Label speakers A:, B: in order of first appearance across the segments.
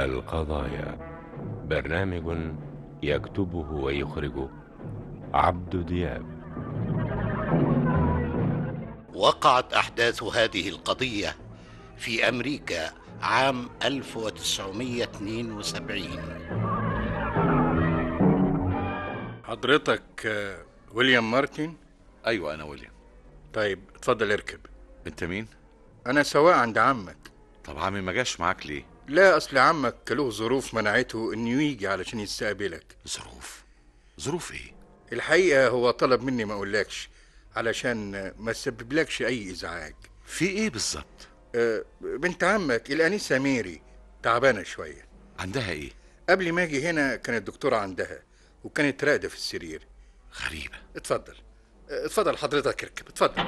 A: القضايا برنامج يكتبه ويخرجه عبد دياب
B: وقعت أحداث هذه القضية في أمريكا عام 1972
C: حضرتك آه، ويليام مارتن
D: ايوه انا ويليام
C: طيب اتفضل اركب
D: انت مين
C: انا سواق عند عمك
D: طب عمي ما جاش معاك ليه
C: لا اصل عمك له ظروف منعته انه يجي علشان يستقبلك
D: ظروف ظروف ايه
C: الحقيقه هو طلب مني ما اقولكش علشان ما تسببلكش اي ازعاج
D: في ايه بالظبط
C: أه، بنت عمك الانسه ميري تعبانه شويه
D: عندها ايه
C: قبل ما اجي هنا كانت الدكتوره عندها وكانت راقده في السرير
D: غريبه
C: اتفضل أه، اتفضل حضرتك اركب اتفضل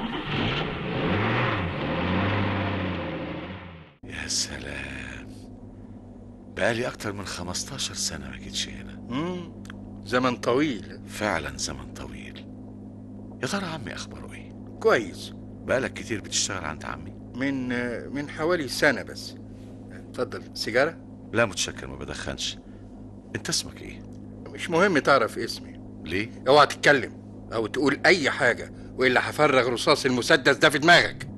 D: يا سلام بقالي اكتر من 15 سنه ما جيتش هنا
C: مم. زمن طويل
D: فعلا زمن طويل يا ترى عمي اخباره ايه
C: كويس
D: بقالك كتير بتشتغل عند عمي
C: من أه، من حوالي سنه بس اتفضل سيجاره
D: لا متشكر ما بدخنش انت اسمك ايه
C: مش مهم تعرف اسمي
D: ليه
C: اوعى تتكلم او تقول اي حاجه والا هفرغ رصاص المسدس ده في دماغك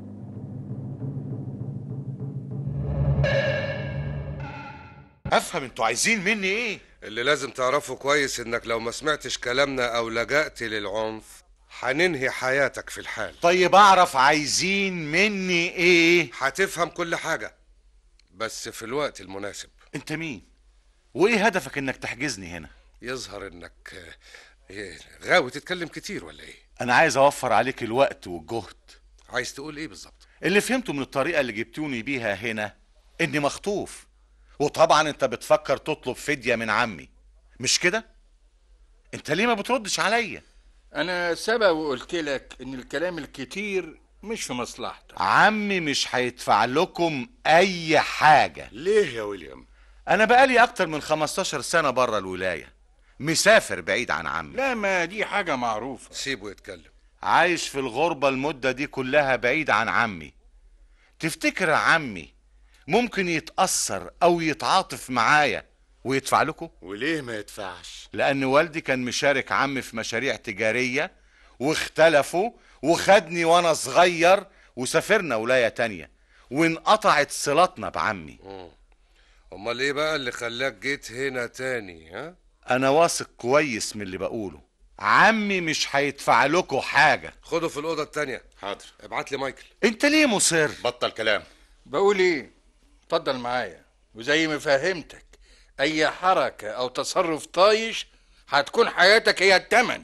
D: افهم انتوا عايزين مني ايه
E: اللي لازم تعرفه كويس انك لو ما سمعتش كلامنا او لجأت للعنف هننهي حياتك في الحال
D: طيب اعرف عايزين مني ايه
E: هتفهم كل حاجة بس في الوقت المناسب
D: انت مين وايه هدفك انك تحجزني هنا
E: يظهر انك آه، إيه، غاوي تتكلم كتير ولا ايه
D: انا عايز اوفر عليك الوقت والجهد
E: عايز تقول ايه بالظبط
D: اللي فهمته من الطريقة اللي جبتوني بيها هنا اني مخطوف وطبعا انت بتفكر تطلب فدية من عمي مش كده انت ليه ما بتردش عليا
C: انا سبق وقلت لك ان الكلام الكتير مش في مصلحتك
D: عمي مش هيدفع لكم اي حاجة
E: ليه يا ويليام
D: انا بقالي اكتر من 15 سنة بره الولاية مسافر بعيد عن عمي
C: لا ما دي حاجه معروفه
E: سيبه يتكلم
D: عايش في الغربة المدة دي كلها بعيد عن عمي تفتكر عمي ممكن يتأثر أو يتعاطف معايا ويدفع لكم؟
E: وليه ما يدفعش
D: لأن والدي كان مشارك عمي في مشاريع تجارية واختلفوا وخدني وأنا صغير وسافرنا ولاية تانية وانقطعت صلاتنا بعمي
E: امال ايه بقى اللي خلاك جيت هنا تاني ها
D: أنا واثق كويس من اللي بقوله عمي مش هيدفع لكم حاجة
E: خده في الاوضه التانية
F: حاضر
E: ابعت لي مايكل
D: انت ليه مصر؟
F: بطل كلام
C: بقول ايه اتفضل معايا وزي ما فهمتك اي حركه او تصرف طايش هتكون حياتك هي التمن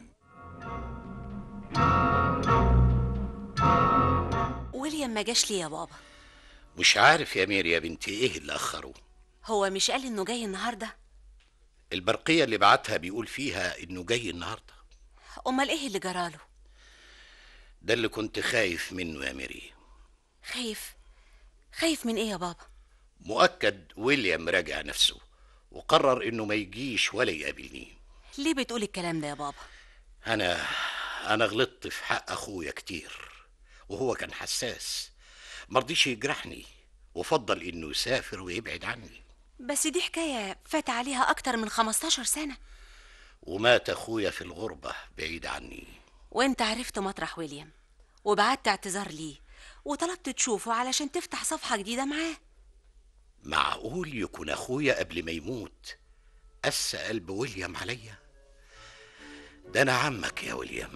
G: ويليام ما جاش ليه يا بابا
B: مش عارف يا ميري يا بنتي ايه اللي اخره
G: هو مش قال انه جاي النهارده
B: البرقية اللي بعتها بيقول فيها انه جاي النهاردة
G: امال ايه اللي جراله
B: ده اللي كنت خايف منه يا ميري
G: خايف خايف من ايه يا بابا
B: مؤكد ويليام راجع نفسه وقرر انه ما يجيش ولا يقابلني
G: ليه بتقول الكلام ده يا بابا
B: انا انا غلطت في حق اخويا كتير وهو كان حساس مرضيش يجرحني وفضل انه يسافر ويبعد عني
G: بس دي حكايه فات عليها اكتر من 15 سنه
B: ومات اخويا في الغربة بعيد عني
G: وانت عرفت مطرح ويليام وبعت اعتذار ليه وطلبت تشوفه علشان تفتح صفحه جديده معاه
B: معقول يكون اخويا قبل ما يموت قس قلب ويليام عليا ده انا عمك يا ويليام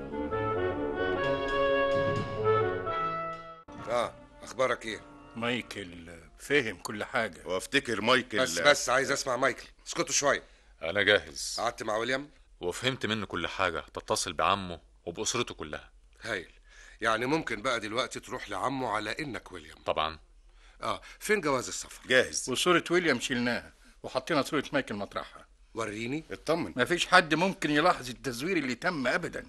E: اه اخبارك ايه
C: مايكل فهم كل حاجه
F: وافتكر مايكل
E: بس بس عايز اسمع مايكل اسكتوا شويه
H: أنا جاهز
E: قعدت مع ويليام
H: وفهمت منه كل حاجة تتصل بعمه وبأسرته كلها
E: هايل يعني ممكن بقى دلوقتي تروح لعمه على انك ويليام
H: طبعا
E: اه فين جواز السفر
F: جاهز
C: وصوره ويليام شلناها وحطينا صوره مايكل مطرحها
E: وريني
F: اطمن
C: مفيش حد ممكن يلاحظ التزوير اللي تم ابدا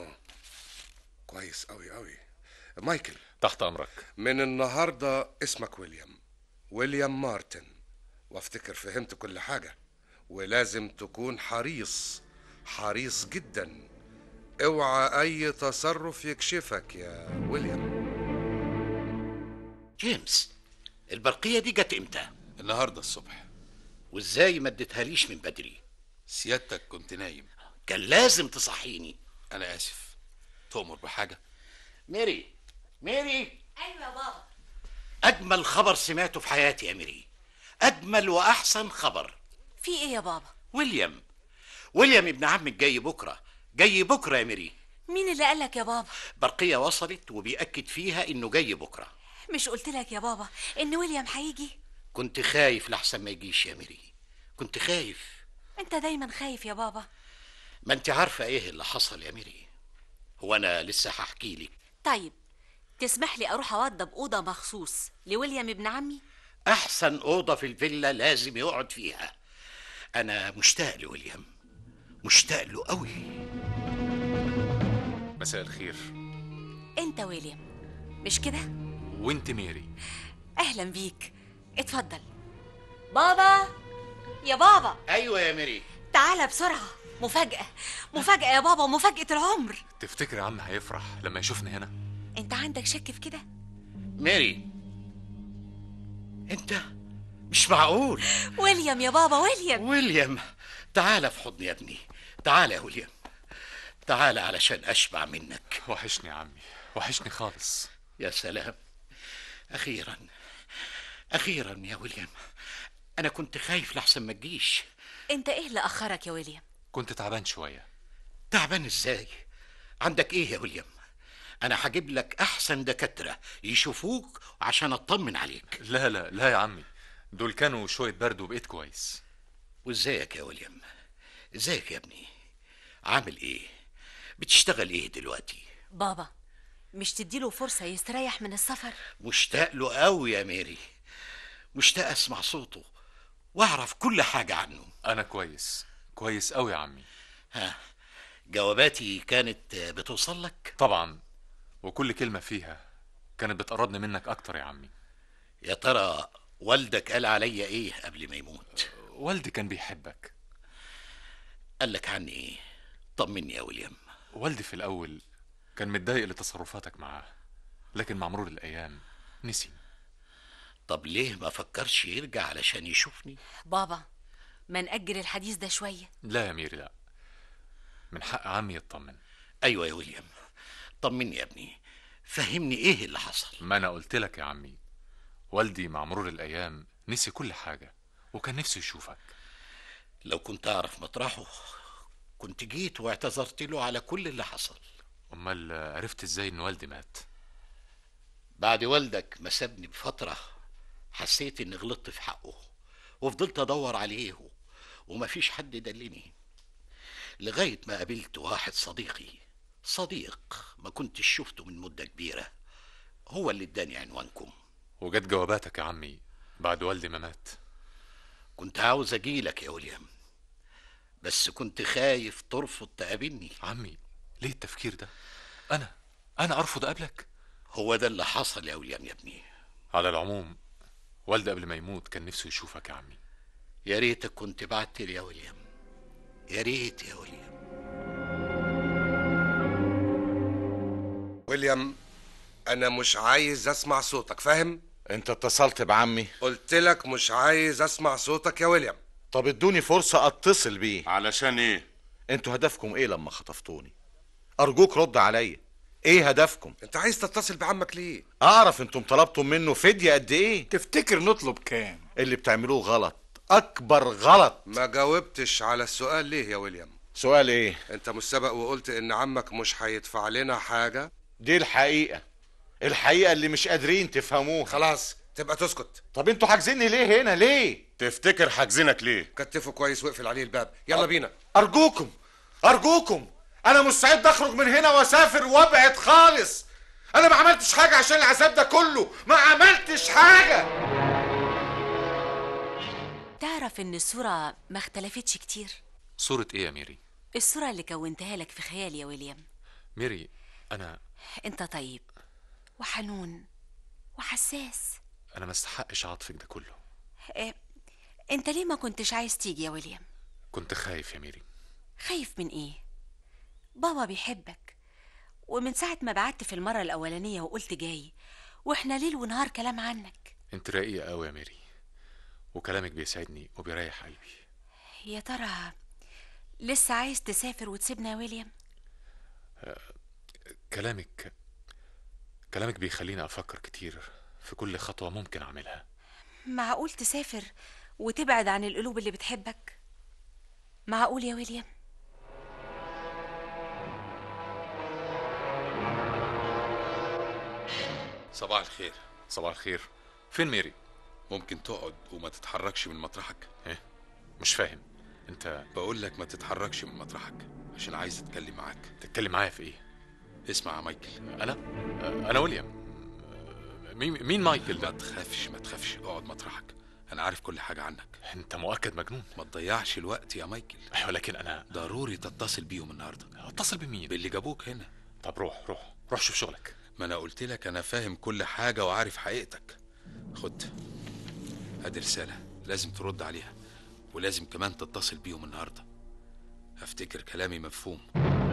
E: كويس قوي قوي مايكل
H: تحت أمرك
E: من النهارده اسمك ويليام ويليام مارتن وافتكر فهمت كل حاجه ولازم تكون حريص حريص جدا اوعى اي تصرف يكشفك يا ويليام
B: جيمس البرقية دي جت امتى
F: النهارده الصبح
B: وازاي ما اديتهاليش من بدري
C: سيادتك كنت نايم
B: كان لازم تصحيني
C: انا اسف تؤمر بحاجه
B: ميري ميري
G: ايوه يا بابا
B: اجمل خبر سمعته في حياتي يا ميري اجمل واحسن خبر
G: في ايه يا بابا
B: ويليام ويليام ابن عمك جاي بكره جاي بكره يا ميري
G: مين اللي قالك يا بابا
B: برقيه وصلت وبيأكد فيها انه جاي بكره
G: مش قلت لك يا بابا ان ويليام هيجي
B: كنت خايف لحسن ما يجيش يا ميري كنت خايف
G: انت دايما خايف يا بابا
B: ما انت عارفه ايه اللي حصل يا ميري هو انا لسه هحكي لك
G: طيب تسمح لي اروح اوضب اوضه مخصوص لويليام ابن عمي
B: احسن اوضه في الفيلا لازم يقعد فيها انا مشتاق لويليام مشتاق له قوي
H: مساء الخير
G: انت ويليام مش كده
H: وانت ميري
G: اهلا بيك اتفضل بابا يا بابا
B: ايوه يا ميري
G: تعالى بسرعه مفاجاه مفاجاه يا بابا مفاجاه العمر
H: تفتكر يا عم هيفرح لما يشوفني هنا
G: انت عندك شك في كده
B: ميري انت مش معقول
G: ويليام يا بابا ويليام
B: ويليام تعال في حضني يا ابني تعال يا ويليام تعال علشان اشبع منك
H: وحشني يا عمي وحشني خالص
B: يا سلام اخيرا اخيرا يا ويليام انا كنت خايف لحسن ما تجيش
G: انت ايه اللي اخرك يا ويليام
H: كنت تعبان شويه
B: تعبان ازاي عندك ايه يا ويليام انا هجيب لك احسن دكاتره يشوفوك عشان اطمن عليك
H: لا لا لا يا عمي دول كانوا شويه برد وبقيت كويس
B: وازيك يا ويليام ازيك يا ابني عامل ايه بتشتغل ايه دلوقتي
G: بابا مش تديله فرصه يستريح من السفر
B: مشتاق له قوي يا ميري مشتاق اسمع صوته واعرف كل حاجه عنه
H: انا كويس كويس قوي يا عمي
B: ها جواباتي كانت بتوصل لك
H: طبعا وكل كلمه فيها كانت بتقربني منك اكتر يا عمي
B: يا ترى والدك قال عليا ايه قبل ما يموت
H: والدي كان بيحبك
B: قال لك عني ايه طمني يا ويليام
H: والدي في الاول كان متضايق لتصرفاتك معاه لكن مع مرور الايام نسي
B: طب ليه ما فكرش يرجع علشان يشوفني
G: بابا ما نأجل الحديث ده شويه
H: لا يا ميري لا من حق عمي يطمن
B: ايوه يا ويليام طمني يا ابني فهمني ايه اللي حصل
H: ما انا قلت لك يا عمي والدي مع مرور الايام نسي كل حاجه وكان نفسه يشوفك
B: لو كنت اعرف مطرحه كنت جيت واعتذرت له على كل اللي حصل
H: امال عرفت ازاي ان والدي مات
B: بعد والدك ما سابني بفترة حسيت اني غلطت في حقه وفضلت ادور عليه ومفيش حد دلني لغاية ما قابلت واحد صديقي صديق ما كنتش شفته من مدة كبيرة هو اللي اداني عنوانكم
H: وجت جواباتك يا عمي بعد والدي ما مات
B: كنت عاوز اجيلك يا ويليام بس كنت خايف ترفض تقابلني
H: عمي ليه التفكير ده انا انا ارفض اقابلك
B: هو ده اللي حصل يا ويليام يا ابني
H: على العموم والدي قبل ما يموت كان نفسه يشوفك يا عمي
B: يا ريتك كنت بعت لي يا ويليام يا ريت يا ويليام
E: ويليام انا مش عايز اسمع صوتك فاهم
D: انت اتصلت بعمي
E: قلت لك مش عايز اسمع صوتك يا ويليام
D: طب ادوني فرصة اتصل بيه
F: علشان ايه
D: انتوا هدفكم ايه لما خطفتوني ارجوك رد عليا ايه هدفكم
E: انت عايز تتصل بعمك ليه
D: اعرف انتم طلبتم منه فدية قد ايه
C: تفتكر نطلب كام
D: اللي بتعملوه غلط اكبر غلط
E: ما جاوبتش على السؤال ليه يا ويليام
D: سؤال ايه
E: انت مش سبق وقلت ان عمك مش هيدفع لنا حاجه
D: دي الحقيقة الحقيقة اللي مش قادرين تفهموها
E: خلاص تبقى تسكت
D: طب انتوا حاجزيني ليه هنا ليه
F: تفتكر حاجزينك ليه
E: كتفه كويس واقفل عليه الباب يلا بينا
D: ارجوكم ارجوكم انا مستعد اخرج من هنا واسافر وابعد خالص انا ما عملتش حاجة عشان العذاب ده كله ما عملتش حاجة
G: تعرف ان الصوره ما اختلفتش كتير
H: صورة ايه يا ميري
G: الصوره اللي كونتها لك في خيالي يا ويليام
H: ميري انا
G: انت طيب وحنون وحساس
H: انا ما استحقش عاطفك ده كله
G: إيه انت ليه ما كنتش عايز تيجي يا ويليام
H: كنت خايف يا ميري
G: خايف من ايه بابا بيحبك ومن ساعة ما بعت في المرة الأولانية وقلت جاي واحنا ليل ونهار كلام عنك
H: انت رقيقة قوي يا ميري وكلامك بيسعدني وبيريح قلبي
G: يا ترى لسه عايز تسافر وتسيبنا يا ويليام
H: كلامك كلامك بيخليني افكر كتير في كل خطوه ممكن اعملها
G: معقول تسافر وتبعد عن القلوب اللي بتحبك معقول يا ويليام
C: صباح الخير
H: صباح الخير فين ميري
C: ممكن تقعد وما تتحركش من مطرحك
H: ايه مش فاهم انت
C: بقول لك ما تتحركش من مطرحك عشان عايز اتكلم معاك
H: تتكلم معايا في ايه
C: اسمع يا مايكل
H: انا انا ويليام مين مين مايكل
C: ما
H: ده
C: تخافش ما تخافش اقعد مطرحك انا عارف كل حاجه عنك
H: انت مؤكد مجنون
C: ما تضيعش الوقت يا مايكل
H: ايوه لكن انا
C: ضروري تتصل بيهم النهارده
H: اتصل بمين
C: باللي جابوك هنا
H: طب روح روح روح شوف شغلك
C: ما انا قلت لك انا فاهم كل حاجه وعارف حقيقتك خد ادي رساله لازم ترد عليها ولازم كمان تتصل بيهم النهارده افتكر كلامي مفهوم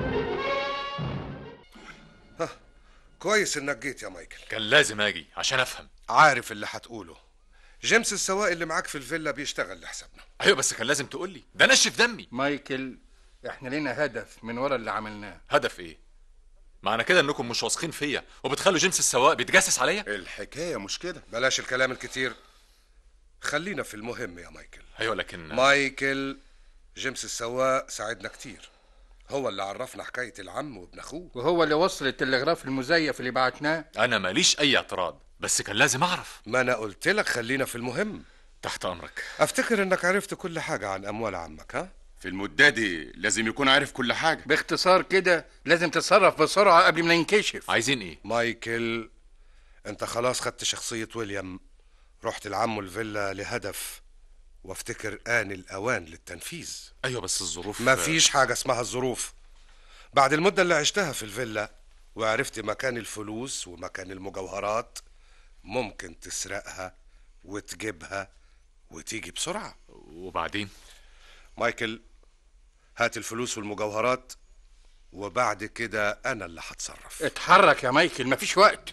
E: كويس انك جيت يا مايكل
H: كان لازم اجي عشان افهم
E: عارف اللي هتقوله جيمس السواق اللي معاك في الفيلا بيشتغل لحسابنا
H: ايوه بس كان لازم تقول لي ده نشف دمي
C: مايكل احنا لينا هدف من ورا اللي عملناه
H: هدف ايه معنى كده انكم مش واثقين فيا وبتخلوا جيمس السواق بيتجسس عليا
F: الحكايه مش كده
E: بلاش الكلام الكتير خلينا في المهم يا مايكل
H: ايوه لكن
E: مايكل جيمس السواق ساعدنا كتير هو اللي عرفنا حكاية العم وابن أخوه
C: وهو اللي وصل التلغراف المزيف اللي بعتناه
H: انا ماليش اي اعتراض بس كان لازم اعرف
E: ما أنا قلت لك خلينا في المهم
H: تحت امرك
E: أفتكر إنك عرفت كل حاجة عن أموال عمك ها؟
F: في المدة دي لازم يكون عارف كل حاجه
C: باختصار كده لازم تتصرف بسرعه قبل ما ينكشف
H: عايزين ايه
E: مايكل أنت خلاص خدت شخصية ويليام رحت لعمه الفيلا لهدف وافتكر آن الأوان للتنفيذ
H: ايوه بس الظروف
E: ما فيش حاجة اسمها الظروف بعد المدة اللي عشتها في الفيلا وعرفت مكان الفلوس ومكان المجوهرات ممكن تسرقها وتجيبها وتيجي بسرعة
H: وبعدين
E: مايكل هات الفلوس والمجوهرات وبعد كده أنا اللي هتصرف
C: اتحرك يا مايكل مفيش وقت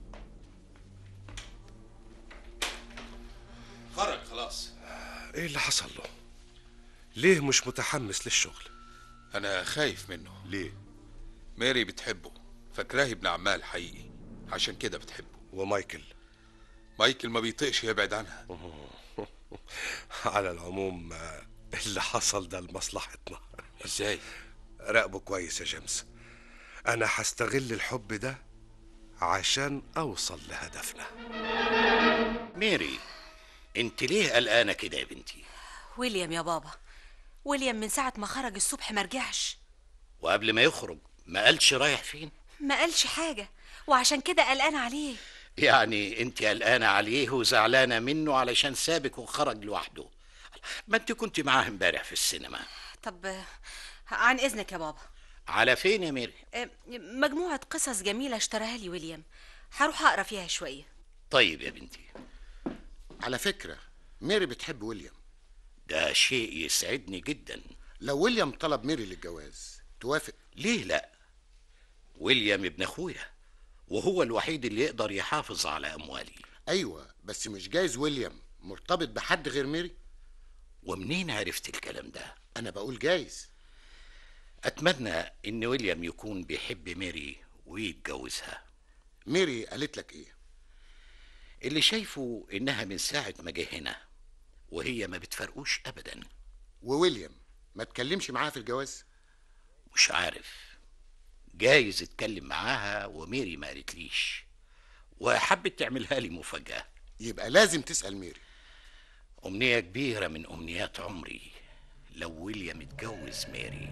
C: خرج خلاص
E: إيه اللي حصل له؟ ليه مش متحمس للشغل؟
C: انا خايف منه
F: ليه
C: ماري بتحبه فاكراه ابن عمال حقيقي عشان كده بتحبه
E: ومايكل
C: مايكل ما بيطيقش يبعد عنها
E: على العموم آه، اللي حصل ده لمصلحتنا
C: ازاي
E: راقبه كويس يا جيمس انا هستغل الحب ده عشان اوصل لهدفنا
B: ميري انت ليه قلقانه كده يا بنتي
G: ويليام يا بابا ويليام من ساعة ما خرج الصبح ما رجعش
B: وقبل ما يخرج ما قالش رايح فين
G: ما قالش حاجة وعشان كده قلقان عليه
B: يعني انت قلقانه عليه وزعلانه منه علشان سابك وخرج لوحده ما انت كنت معاه امبارح في السينما
G: طب آه، عن إذنك يا بابا
B: على فين يا ميري
G: آه، مجموعة قصص جميلة اشتراها لي ويليام هروح أقرأ فيها شوية
B: طيب يا بنتي
I: على فكرة ميري بتحب ويليام
B: ده شيء يسعدني جدا
I: لو ويليام طلب ميري للجواز توافق
B: ليه لا ويليام ابن اخويا وهو الوحيد اللي يقدر يحافظ على اموالي
I: ايوه بس مش جايز ويليام مرتبط بحد غير ميري
B: ومنين عرفت الكلام ده
I: انا بقول جايز
B: اتمنى ان ويليام يكون بيحب ميري ويتجوزها
I: ميري قالت لك ايه
B: اللي شايفه انها من ساعه ما جه هنا وهي ما بتفرقوش ابدا
I: وويليام ما تكلمش معاها في الجواز
B: مش عارف جايز اتكلم معاها وميري ما قالتليش وحبت تعملها لي مفاجاه
I: يبقى لازم تسأل ميري
B: امنيه كبيره من امنيات عمري لو ويليام اتجوز ميري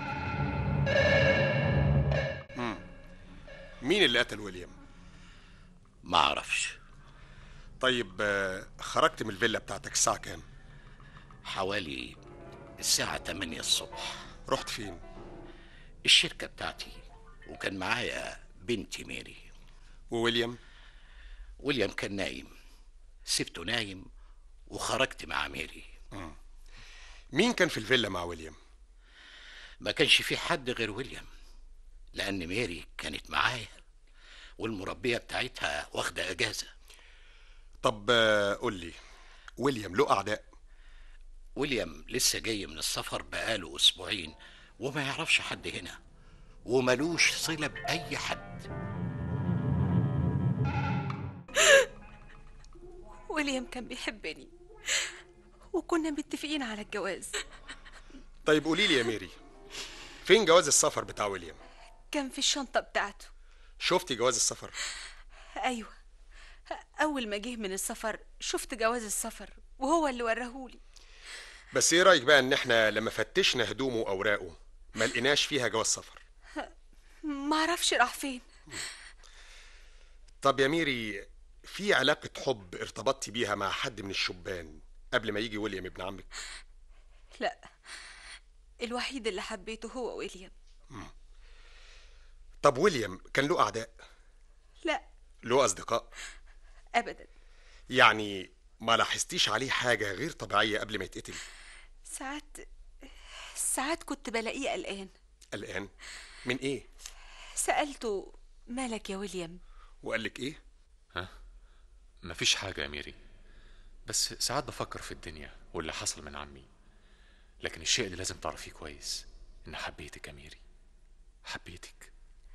J: مين اللي قتل ويليام
B: ما اعرفش
J: طيب آه، خرجت من الفيلا بتاعتك الساعة كام
B: حوالي الساعه 8 الصبح
J: رحت فين
B: الشركه بتاعتي وكان معايا بنتي ميري
J: وويليام
B: ويليام كان نايم سبته نايم وخرجت مع ميري
J: مين كان في الفيلا مع ويليام
B: ما كانش في حد غير ويليام لأن ميري كانت معايا والمربية بتاعتها واخدة أجازة
J: طب آه، قول لي ويليام له اعداء
B: ويليام لسه جاي من السفر بقاله اسبوعين وما يعرفش حد هنا وملوش صلة بأي حد
G: ويليام كان بيحبني وكنا متفقين على الجواز
J: طيب قولي لي يا ميري فين جواز السفر بتاع ويليام
G: كان في الشنطة بتاعته
J: شفتي جواز السفر
G: أيوة أول ما جه من السفر شفت جواز السفر وهو اللي وراهولي
J: بس ايه رايك بقى ان احنا لما فتشنا هدومه واوراقه ما لقيناش فيها جواز سفر
G: معرفش راح فين
J: طب يا ميري في علاقة حب ارتبطتي بيها مع حد من الشبان قبل ما يجي ويليام ابن عمك
G: لا الوحيد اللي حبيته هو ويليام
J: طب ويليام كان له أعداء
G: لا
J: له أصدقاء
G: أبدا
J: يعني ما لاحظتيش عليه حاجة غير طبيعية قبل ما يتقتل
G: ساعات ساعات كنت بلاقيه قلقان
J: الآن من إيه
G: سألته مالك يا ويليام
J: وقال لك إيه
H: ها مفيش حاجة يا ميري بس ساعات بفكر في الدنيا واللي حصل من عمي لكن الشيء اللي لازم تعرفيه كويس إن حبيتك يا ميري حبيتك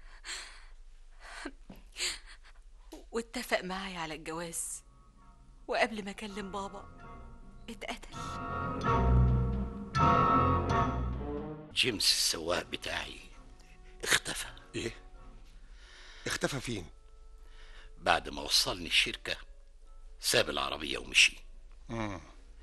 G: واتفق معايا على الجواز وقبل ما اكلم بابا اتقتل
B: جيمس السواق بتاعي اختفى
J: إيه اختفى فين
B: بعد ما وصلني الشركة ساب العربية ومشي
J: مم.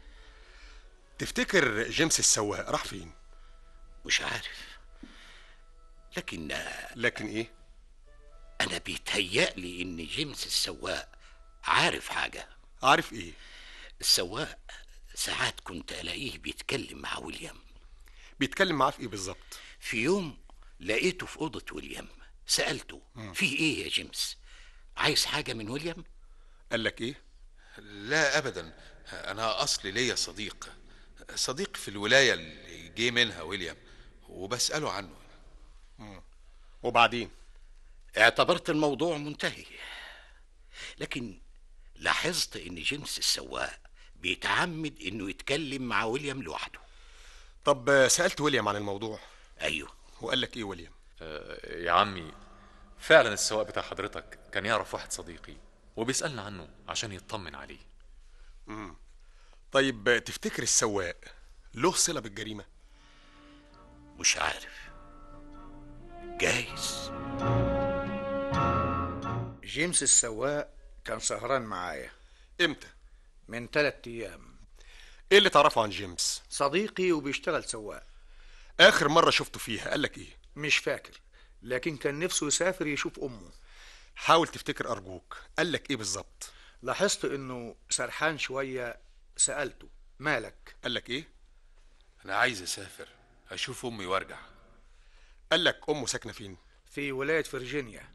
J: تفتكر جيمس السواق راح فين
B: مش عارف لكن
J: لكن ايه
B: انا بيتهيألي ان جيمس السواق عارف حاجة
J: عارف ايه
B: السواق ساعات كنت الاقيه بيتكلم مع ويليام
J: بيتكلم معاه في ايه بالظبط
B: في يوم لقيته في أوضة ويليام سألته في ايه يا جيمس عايز حاجة من ويليام
J: قال لك ايه
C: لا ابدا انا اصلي ليا صديق صديق في الولايه اللي جه منها ويليام وبساله عنه
J: وبعدين
B: اعتبرت الموضوع منتهي لكن لاحظت ان جيمس السواق بيتعمد انه يتكلم مع ويليام لوحده
J: طب سالت ويليام عن الموضوع
B: ايوه
J: وقال لك ايه ويليام
H: آه يا عمي فعلا السواق بتاع حضرتك كان يعرف واحد صديقي وبيسألنا عنه عشان يطمن عليه
J: مم. طيب تفتكر السواق له صله بالجريمه
B: مش عارف جايز
K: جيمس السواق كان سهران معايا
J: امتى
K: من ثلاث ايام
J: ايه اللي تعرفه عن جيمس
K: صديقي وبيشتغل سواق
J: اخر مره شفته فيها قال لك ايه
K: مش فاكر لكن كان نفسه يسافر يشوف امه
J: حاول تفتكر ارجوك قال لك ايه بالظبط
K: لاحظت انه سرحان شويه سالته مالك
J: قال لك ايه
C: انا عايز اسافر اشوف امي وارجع
J: قال لك امه ساكنه فين
K: في ولايه فرجينيا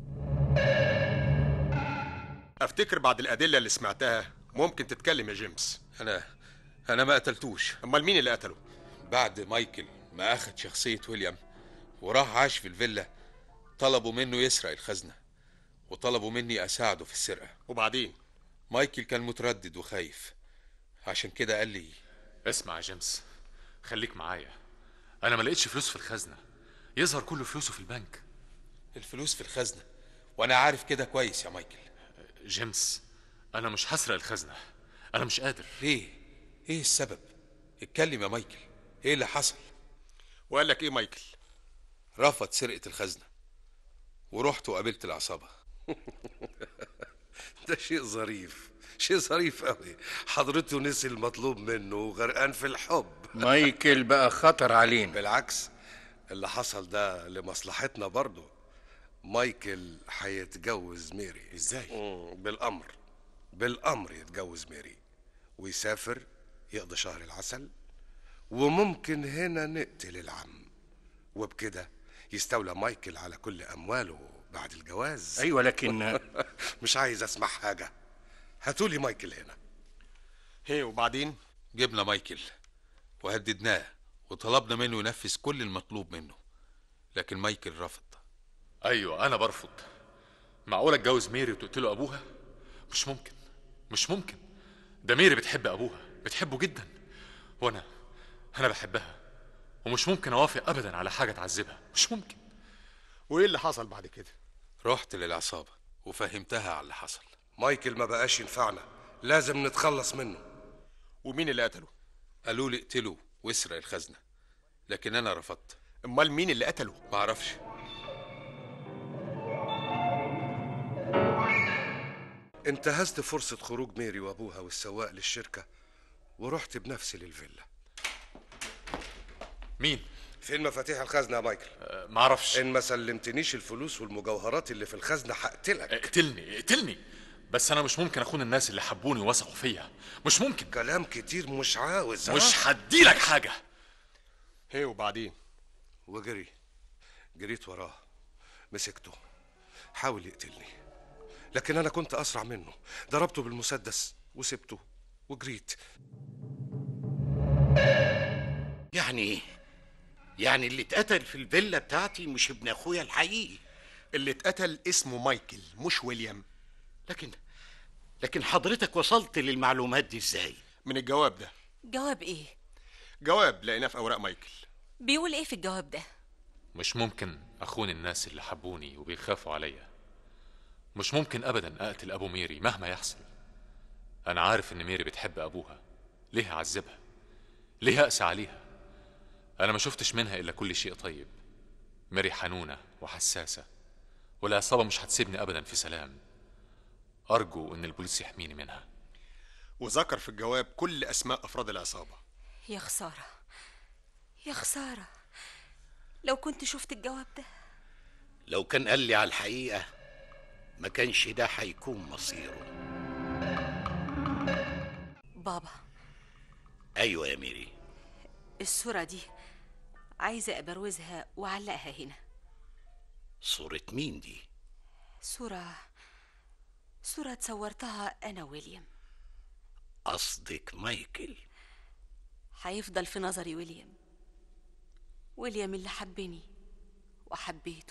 J: افتكر بعد الادله اللي سمعتها ممكن تتكلم يا جيمس
C: انا انا ما قتلتوش
J: امال مين اللي قتله
C: بعد مايكل ما اخد شخصيه ويليام وراح عاش في الفيلا طلبوا منه يسرق الخزنه وطلبوا مني اساعده في السرقه
J: وبعدين
C: مايكل كان متردد وخايف عشان كده قال لي
H: اسمع يا جيمس خليك معايا انا ما لقيتش فلوس في الخزنه يظهر كل فلوسه في البنك
C: الفلوس في الخزنه وانا عارف كده كويس يا مايكل
H: جيمس انا مش هسرق الخزنه انا مش قادر
C: ليه ايه السبب اتكلم يا مايكل ايه اللي حصل
J: وقال لك ايه مايكل
C: رفض سرقه الخزنه ورحت وقابلت العصابه
E: ده شيء ظريف شيء ظريف قوي حضرته نسي المطلوب منه وغرقان في الحب
K: مايكل بقى خطر علينا
E: بالعكس اللي حصل ده لمصلحتنا برضه مايكل هيتجوز ميري
J: ازاي
E: بالامر بالامر يتجوز ميري ويسافر يقضي شهر العسل وممكن هنا نقتل العم وبكده يستولى مايكل على كل امواله بعد الجواز
K: ايوه لكن
E: مش عايز اسمع حاجه هاتولي مايكل هنا
J: هي وبعدين
C: جبنا مايكل وهددناه وطلبنا منه ينفذ كل المطلوب منه لكن مايكل رفض
H: ايوه انا برفض معقوله اتجوز ميري وتقتله ابوها مش ممكن مش ممكن ده ميري بتحب ابوها بتحبه جدا وانا انا بحبها ومش ممكن اوافق ابدا على حاجه تعذبها مش ممكن
J: وايه اللي حصل بعد كده
C: رحت للعصابة وفهمتها على اللي حصل
E: مايكل ما بقاش ينفعنا لازم نتخلص منه
J: ومين اللي قتله
C: قالوا لي اقتله واسرق الخزنة لكن أنا رفضت
J: امال مين اللي قتله
C: معرفش
E: انتهزت فرصة خروج ميري وابوها والسواق للشركة ورحت بنفسي للفيلا
H: مين
E: فين مفاتيح الخزنة يا مايكل
H: أه معرفش
E: ان ما سلمتنيش الفلوس والمجوهرات اللي في الخزنة هقتلك
H: اقتلني اقتلني بس انا مش ممكن اخون الناس اللي حبوني ووثقوا فيا مش ممكن
E: كلام كتير مش عاوز ها؟
H: مش هديلك حاجه
J: هي وبعدين
E: وجري جريت وراه مسكته حاول يقتلني لكن انا كنت اسرع منه ضربته بالمسدس وسبته وجريت
B: يعني ايه يعني اللي اتقتل في الفيلا بتاعتي مش ابن اخويا الحقيقي
J: اللي اتقتل اسمه مايكل مش ويليام
B: لكن لكن حضرتك وصلت للمعلومات دي ازاي
J: من الجواب ده
G: جواب ايه
J: جواب لقيناه في اوراق مايكل
G: بيقول ايه في الجواب ده
H: مش ممكن اخون الناس اللي حبوني وبيخافوا عليا مش ممكن ابدا اقتل ابو ميري مهما يحصل انا عارف ان ميري بتحب ابوها ليه اعذبها ليه اقسى عليها انا ما شفتش منها الا كل شيء طيب ميري حنونه وحساسه والعصابه مش هتسيبني ابدا في سلام ارجو ان البوليس يحميني منها
J: وذكر في الجواب كل اسماء افراد العصابه
G: يا خسارة يا خسارة لو كنت شفت الجواب ده
B: لو كان قال لي على الحقيقة ما كانش ده هيكون مصيره
G: بابا
B: ايوه يا ميري
G: الصورة دي عايزة أبروزها وأعلقها هنا
B: صورة مين دي
G: صورة صورة تصورتها أنا ويليام
B: قصدك مايكل
G: هيفضل في نظري ويليام ويليام اللي حبني وحبيته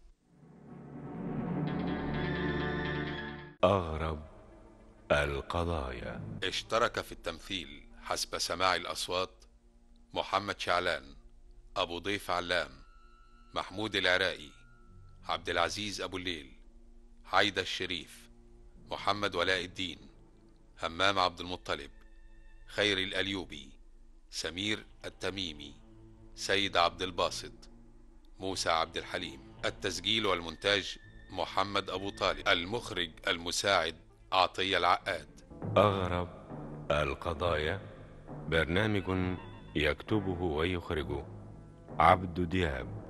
A: أغرب القضايا
C: اشترك في التمثيل حسب سماع الأصوات محمد شعلان أبو ضيف علام محمود العراقي عبد العزيز أبو الليل عايدة الشريف محمد ولاء الدين همام عبد المطلب خير الأليوبي سمير التميمي سيد عبد الباسط موسى عبد الحليم التسجيل والمونتاج محمد أبو طالب المخرج المساعد عطية العقاد
A: أغرب القضايا برنامج يكتبه ويخرجه عبد دياب